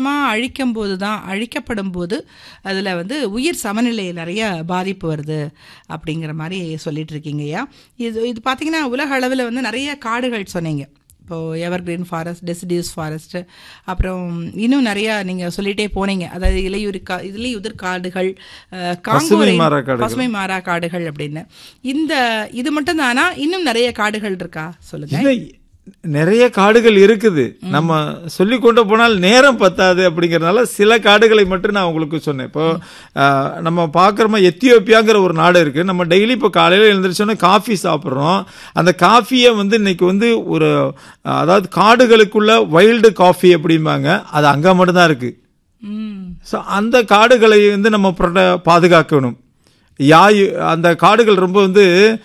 அதிகமாக அழிக்கும் போது தான் அழிக்கப்படும் போது அதில் வந்து உயிர் சமநிலை நிறைய பாதிப்பு வருது அப்படிங்கிற மாதிரி சொல்லிட்டு இருக்கீங்கய்யா இது இது பார்த்தீங்கன்னா உலக அளவில் வந்து நிறைய காடுகள் சொன்னீங்க இப்போது எவர்கிரீன் ஃபாரஸ்ட் டெசிடியூஸ் ஃபாரஸ்ட் அப்புறம் இன்னும் நிறையா நீங்கள் சொல்லிட்டே போனீங்க அதாவது இலையுறு கா இலையுதிர் காடுகள் அஹ், காங்கோ பசுமை ரெயின்- மாறா காடுகள். பசுமை மாறா காடுகள் அப்படின்னு இந்த இது மட்டும் தானா இன்னும் நிறைய காடுகள் இருக்கா சொல்லுங்க இல்லை நிறைய காடுகள் இருக்குது நம்ம சொல்லி கொண்டு போனால் நேரம் பத்தாது அப்படிங்கறதுனால சில காடுகளை மட்டும் நான் உங்களுக்கு சொன்னேன் இப்போ ஆஹ், நம்ம பார்க்குறோமா எத்தியோப்பியாங்கிற ஒரு நாடு இருக்கு நம்ம டெய்லி இப்போ காலையில் எழுந்திரிச்சோன்னே காஃபி சாப்பிட்றோம் அந்த காஃபியை வந்து இன்னைக்கு வந்து ஒரு ஆஹ், அதாவது காடுகளுக்குள்ள வைல்டு காஃபி அப்படிம்பாங்க அது அங்கே மட்டும்தான் இருக்கு ம் ஸோ அந்த காடுகளை வந்து நம்ம protect- பாதுகாக்கணும் யாய் அந்த காடுகள் ரொம்ப வந்து